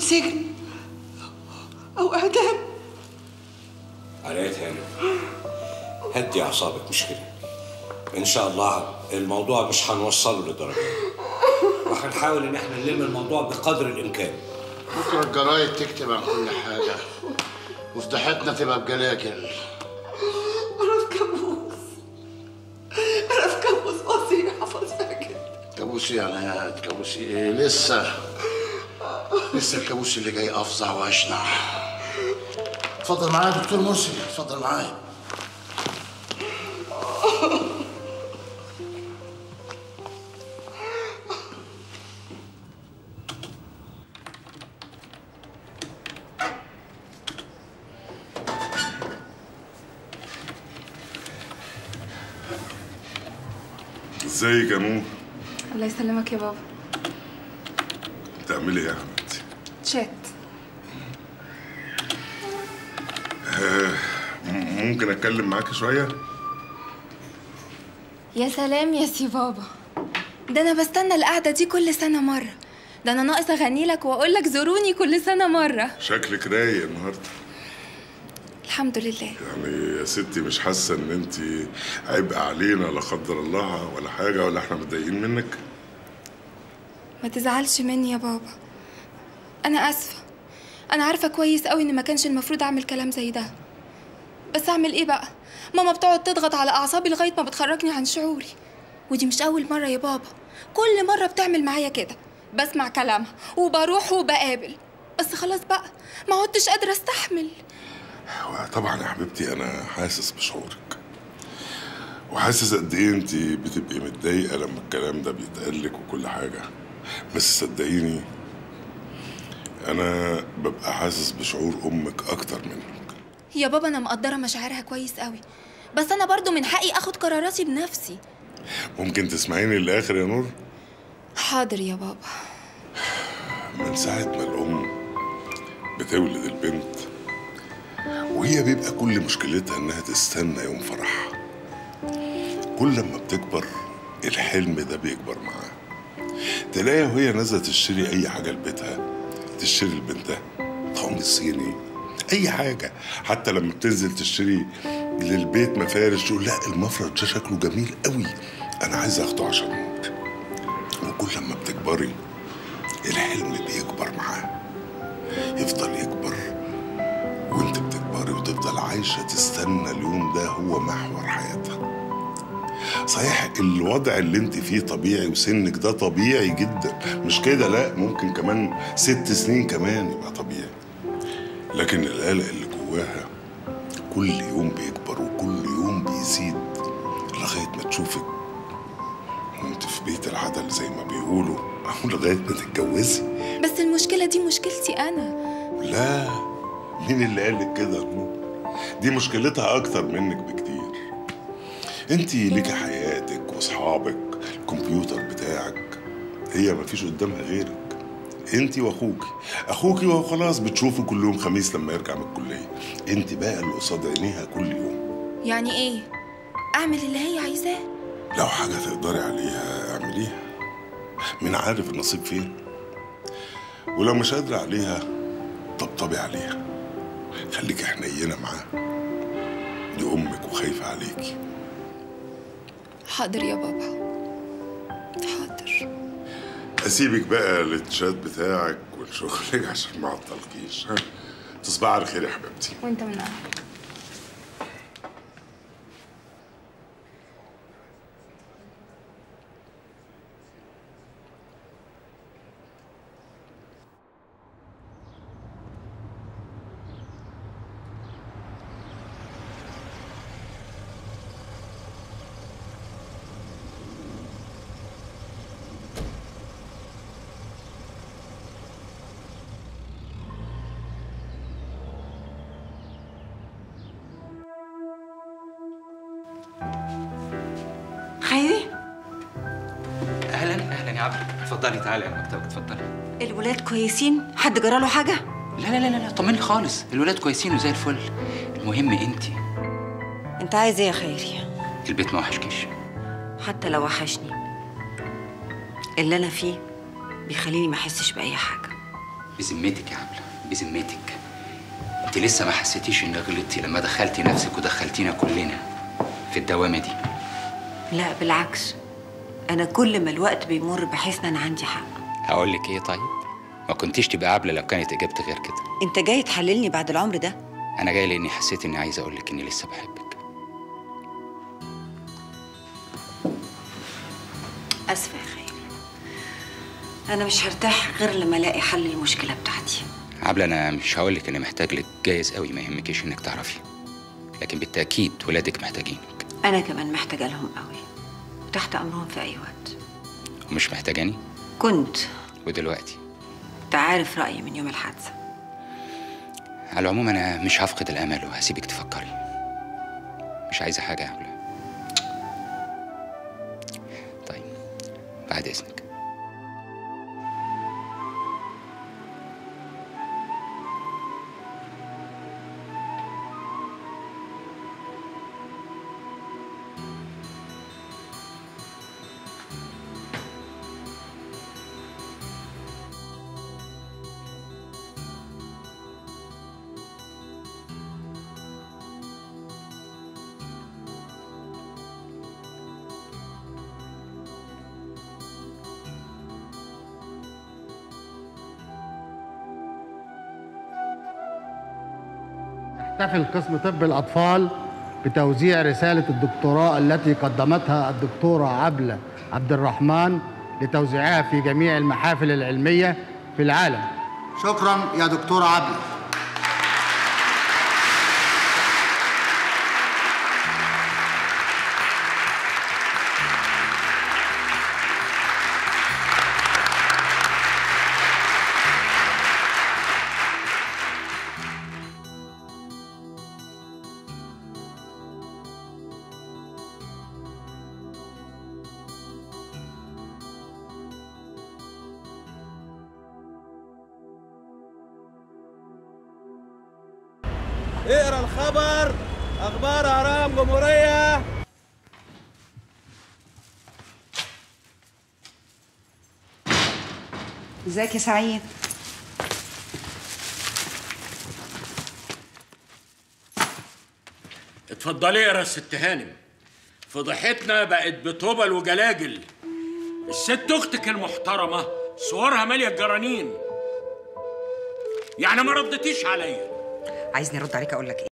سجن او اعدام عليا هانم هدي اعصابك مش كده ان شاء الله الموضوع مش هنوصله للدرجه دي وهنحاول ان احنا نلم الموضوع بقدر الامكان بكره الجرايد تكتب عن كل حاجه وفضحتنا تبقى بجلاجل انا في كابوس انا في كابوس مصيري يا حفظ فاكر كابوس يعني يا كابوس ايه لسه لسه الكابوس اللي جاي افظع واشنع اتفضل معايا يا دكتور مرسي اتفضل معايا ازيك يا نور الله يسلمك يا بابا بتعملي ايه يا حبيبتي شات آه، م- ممكن اتكلم معاكي شويه يا سلام يا سي بابا ده انا بستنى القعده دي كل سنه مره ده انا ناقص اغني لك واقول لك زوروني كل سنه مره شكلك رايق النهارده الحمد لله يعني يا ستي مش حاسه ان انت عبء علينا لا قدر الله ولا حاجه ولا احنا متضايقين منك ما تزعلش مني يا بابا انا اسفه انا عارفه كويس قوي ان ما كانش المفروض اعمل كلام زي ده بس اعمل ايه بقى ماما بتقعد تضغط على اعصابي لغايه ما بتخرجني عن شعوري ودي مش اول مره يا بابا كل مره بتعمل معايا كده بسمع كلامها وبروح وبقابل بس خلاص بقى ما عدتش قادره استحمل طبعا يا حبيبتي انا حاسس بشعورك وحاسس قد ايه انت بتبقي متضايقه لما الكلام ده بيتقال لك وكل حاجه بس صدقيني انا ببقى حاسس بشعور امك اكتر منك يا بابا انا مقدره مشاعرها كويس قوي بس انا برضو من حقي اخد قراراتي بنفسي ممكن تسمعيني للاخر يا نور حاضر يا بابا من ساعة ما الأم بتولد البنت وهي بيبقى كل مشكلتها إنها تستنى يوم فرحها كل لما بتكبر الحلم ده بيكبر معاها تلاقيها وهي نازلة تشتري أي حاجة لبيتها تشتري لبنتها طعم صيني أي حاجة حتى لما بتنزل تشتري للبيت مفارش تقول لا المفرش ده شكله جميل قوي أنا عايز أخده عشان نور وكل لما بتكبري الحلم بيكبر معاه يفضل يكبر وانت بتكبري وتفضل عايشة تستنى اليوم ده هو محور حياتها صحيح الوضع اللي انت فيه طبيعي وسنك ده طبيعي جدا مش كده لا ممكن كمان ست سنين كمان يبقى طبيعي لكن القلق اللي جواها كل يوم بيكبر وكل يوم بيزيد لغاية ما تشوفك وانت في بيت العدل زي ما بيقولوا او لغاية ما تتجوزي بس المشكله دي مشكلتي انا لا مين اللي قالك كده يا نور دي مشكلتها اكتر منك بكتير انت ليكي حياتك واصحابك الكمبيوتر بتاعك هي مفيش قدامها غيرك انت واخوكي اخوكي وهو خلاص بتشوفه كل يوم خميس لما يرجع من الكليه انت بقى اللي قصاد عينيها كل يوم يعني ايه اعمل اللي هي عايزاه لو حاجه تقدري عليها اعمليها مين عارف النصيب فين ولو مش قادره عليها طبطبي عليها خليكي حنينه معاها دي امك وخايفه عليكي حاضر يا بابا حاضر اسيبك بقى للشات بتاعك ولشغلك عشان ما اعطلكيش ها تصبحي على خير يا حبيبتي وانت من اهلك خيري اهلا اهلا يا عبد اتفضلي تعالي على المكتب اتفضلي الولاد كويسين حد جراله حاجه لا لا لا لا طمني خالص الولاد كويسين وزي الفل المهم انت انت عايز ايه يا خيري البيت ما وحشكيش حتى لو وحشني اللي انا فيه بيخليني ما احسش باي حاجه بذمتك يا عبله بذمتك انت لسه ما حسيتيش انك غلطتي لما دخلتي نفسك ودخلتينا كلنا في الدوامه دي لا بالعكس انا كل ما الوقت بيمر بحس ان انا عندي حق هقول لك ايه طيب ما كنتيش تبقى عبله لو كانت اجابتي غير كده انت جاي تحللني بعد العمر ده انا جاي لاني حسيت اني عايز اقول لك اني لسه بحبك اسفه يا خير انا مش هرتاح غير لما الاقي حل المشكله بتاعتي عبله انا مش هقول لك اني محتاج لك جايز قوي ما يهمكيش انك تعرفي لكن بالتاكيد ولادك محتاجينك انا كمان محتاجه لهم قوي وتحت امرهم في اي وقت ومش محتاجاني كنت ودلوقتي انت عارف رايي من يوم الحادثه على العموم انا مش هفقد الامل وهسيبك تفكري مش عايزه حاجه يا عبله طيب بعد اذنك يحتفل قسم طب الأطفال بتوزيع رسالة الدكتوراه التي قدمتها الدكتورة عبلة عبد الرحمن لتوزيعها في جميع المحافل العلمية في العالم شكرا يا دكتورة عبلة اقرا الخبر اخبار اهرام جمهوريه ازيك يا سعيد اتفضلي اقرا يا ست هانم فضيحتنا بقت بطبل وجلاجل الست اختك المحترمه صورها ماليه الجرانين يعني ما ردتيش عليا عايزني ارد عليك اقول لك ايه